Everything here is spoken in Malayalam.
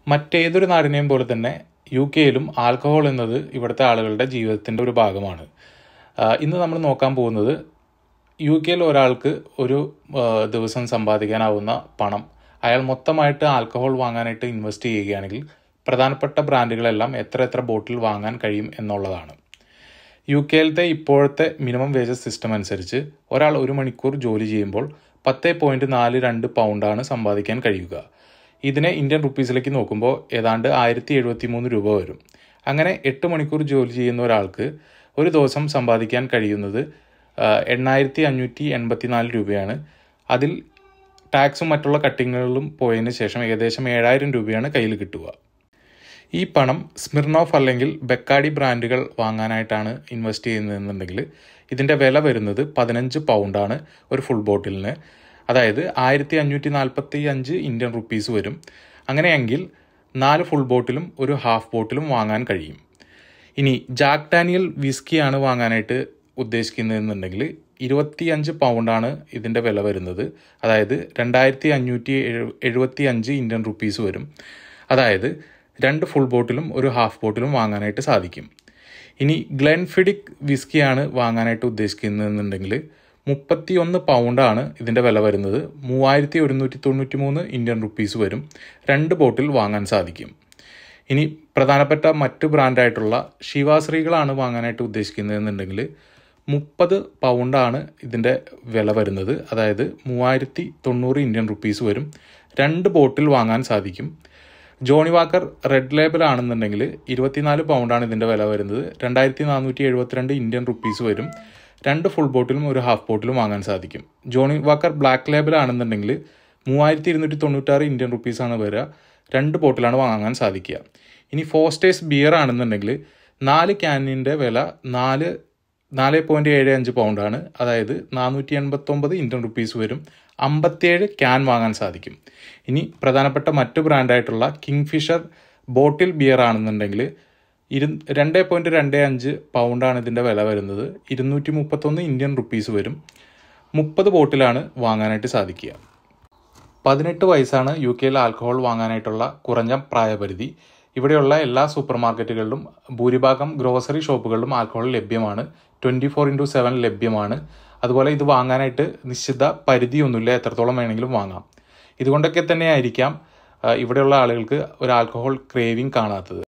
മറ്റേതൊരു നാടിനെയും പോലെ തന്നെ യു കെയിലും ആൽക്കഹോൾ എന്നത് ഇവിടുത്തെ ആളുകളുടെ ജീവിതത്തിൻ്റെ ഒരു ഭാഗമാണ് ആ, ഇന്ന് നമ്മൾ നോക്കാൻ പോകുന്നത് യു കെയിൽ ഒരാൾക്ക് ഒരു ആ, ദിവസം സമ്പാദിക്കാനാവുന്ന പണം അയാൾ മൊത്തമായിട്ട് ആൽക്കഹോൾ വാങ്ങാനായിട്ട് ഇൻവെസ്റ്റ് ചെയ്യുകയാണെങ്കിൽ പ്രധാനപ്പെട്ട ബ്രാൻഡുകളെല്ലാം എത്ര എത്ര ബോട്ടിൽ വാങ്ങാൻ കഴിയും എന്നുള്ളതാണ് യു കെയിലത്തെ ഇപ്പോഴത്തെ മിനിമം വേജസ് സിസ്റ്റം അനുസരിച്ച് ഒരാൾ ഒരു മണിക്കൂർ ജോലി ചെയ്യുമ്പോൾ പത്ത് പോയിന്റ് നാല് രണ്ട് പൗണ്ടാണ് സമ്പാദിക്കാൻ കഴിയുക ഇതിനെ ഇന്ത്യൻ റുപ്പീസിലേക്ക് നോക്കുമ്പോൾ ഏതാണ്ട് ആയിരത്തി എഴുപത്തി മൂന്ന് രൂപ വരും അങ്ങനെ എട്ട് മണിക്കൂർ ജോലി ചെയ്യുന്ന ഒരാൾക്ക് ഒരു ദിവസം സമ്പാദിക്കാൻ കഴിയുന്നത് ആ, എണ്ണായിരത്തി അഞ്ഞൂറ്റി എൺപത്തി നാല് രൂപയാണ് അതിൽ ടാക്സും മറ്റുള്ള കട്ടിങ്ങുകളും പോയതിന് ശേഷം ഏകദേശം ഏഴായിരം രൂപയാണ് കയ്യിൽ കിട്ടുക ഈ പണം സ്മിർനോഫ് അല്ലെങ്കിൽ ബെക്കാഡി ബ്രാൻഡുകൾ വാങ്ങാനായിട്ടാണ് ഇൻവെസ്റ്റ് ചെയ്യുന്നതെന്നുണ്ടെങ്കിൽ ഇതിൻ്റെ വില വരുന്നത് പതിനഞ്ച് പൗണ്ടാണ് ഒരു ഫുൾ ബോട്ടിലിന് അതായത് ആയിരത്തി അഞ്ഞൂറ്റി നാൽപ്പത്തി അഞ്ച് ഇന്ത്യൻ റുപ്പീസ് വരും അങ്ങനെയെങ്കിൽ നാല് ഫുൾ ബോട്ടിലും ഒരു ഹാഫ് ബോട്ടിലും വാങ്ങാൻ കഴിയും ഇനി ജാക്ക് ഡാനിയൽ വിസ്കിയാണ് വാങ്ങാനായിട്ട് ഉദ്ദേശിക്കുന്നതെന്നുണ്ടെങ്കിൽ ഇരുപത്തിയഞ്ച് പൗണ്ടാണ് ഇതിൻ്റെ വില വരുന്നത് അതായത് രണ്ടായിരത്തി അഞ്ഞൂറ്റി എഴു- എഴുപത്തി അഞ്ച് ഇന്ത്യൻ റുപ്പീസ് വരും അതായത് രണ്ട് ഫുൾ ബോട്ടിലും ഒരു ഹാഫ് ബോട്ടിലും വാങ്ങാനായിട്ട് സാധിക്കും ഇനി ഗ്ലെൻഫിഡിക് വിസ്കിയാണ് വാങ്ങാനായിട്ട് ഉദ്ദേശിക്കുന്നതെന്നുണ്ടെങ്കിൽ മുപ്പത്തിയൊന്ന് പൗണ്ടാണ് ഇതിൻ്റെ വില വരുന്നത് മൂവായിരത്തി ഒരുന്നൂറ്റി തൊണ്ണൂറ്റി മൂന്ന് ഇന്ത്യൻ റുപ്പീസ് വരും രണ്ട് ബോട്ടിൽ വാങ്ങാൻ സാധിക്കും ഇനി പ്രധാനപ്പെട്ട മറ്റ് ബ്രാൻഡായിട്ടുള്ള ശിവാശ്രീകളാണ് വാങ്ങാനായിട്ട് ഉദ്ദേശിക്കുന്നതെന്നുണ്ടെങ്കിൽ മുപ്പത് പൗണ്ടാണ് ഇതിൻ്റെ വില വരുന്നത് അതായത് മൂവായിരത്തി തൊണ്ണൂറ് ഇന്ത്യൻ റുപ്പീസ് വരും രണ്ട് ബോട്ടിൽ വാങ്ങാൻ സാധിക്കും ജോണി വാക്കർ റെഡ് ലേബൽ ആണെന്നുണ്ടെങ്കിൽ ഇരുപത്തിനാല് പൗണ്ടാണ് ഇതിൻ്റെ വില വരുന്നത് രണ്ടായിരത്തി നാനൂറ്റി എഴുപത്തിരണ്ട് ഇന്ത്യൻ റുപ്പീസ് വരും രണ്ട് ഫുൾ ബോട്ടിലും ഒരു ഹാഫ് ബോട്ടിലും വാങ്ങാൻ സാധിക്കും ജോണി വാക്കർ ബ്ലാക്ക് ലേബൽ ആണെന്നുണ്ടെങ്കിൽ മൂവായിരത്തി ഇരുന്നൂറ്റി തൊണ്ണൂറ്റാറ് ഇന്ത്യൻ റുപ്പീസാണ് വരിക രണ്ട് ബോട്ടിലാണ് വാങ്ങാൻ സാധിക്കുക ഇനി ഫോസ്റ്റേഴ്സ് ബിയർ ആണെന്നുണ്ടെങ്കിൽ നാല് ക്യാനിൻ്റെ വില നാല് നാല് പോയിൻറ്റ് ഏഴ് അഞ്ച് പൗണ്ടാണ് അതായത് നാനൂറ്റി എൺപത്തൊമ്പത് ഇന്ത്യൻ റുപ്പീസ് വരും അമ്പത്തിയേഴ് ക്യാൻ വാങ്ങാൻ സാധിക്കും ഇനി പ്രധാനപ്പെട്ട മറ്റു ബ്രാൻഡായിട്ടുള്ള കിങ് ഫിഷർ ബോട്ടിൽ ബിയർ ആണെന്നുണ്ടെങ്കിൽ ഇരു രണ്ട് പോയിൻറ്റ് രണ്ട് അഞ്ച് പൗണ്ടാണ് ഇതിൻ്റെ വില വരുന്നത് ഇരുന്നൂറ്റി മുപ്പത്തൊന്ന് ഇന്ത്യൻ റുപ്പീസ് വരും മുപ്പത് ബോട്ടിലാണ് വാങ്ങാനായിട്ട് സാധിക്കുക പതിനെട്ട് വയസ്സാണ് യു കെയിൽ ആൽക്കഹോൾ വാങ്ങാനായിട്ടുള്ള കുറഞ്ഞ പ്രായപരിധി ഇവിടെയുള്ള എല്ലാ സൂപ്പർ മാർക്കറ്റുകളിലും ഭൂരിഭാഗം ഗ്രോസറി ഷോപ്പുകളിലും ആൽക്കഹോൾ ലഭ്യമാണ് ട്വൻറ്റി ഫോർ ഇൻറ്റു സെവൻ ലഭ്യമാണ് അതുപോലെ ഇത് വാങ്ങാനായിട്ട് നിശ്ചിത പരിധിയൊന്നുമില്ല എത്രത്തോളം വേണമെങ്കിലും വാങ്ങാം ഇതുകൊണ്ടൊക്കെ തന്നെയായിരിക്കാം ആ, ഇവിടെയുള്ള ആളുകൾക്ക് ഒരു ആൽക്കഹോൾ ക്രേവിങ് കാണാത്തത്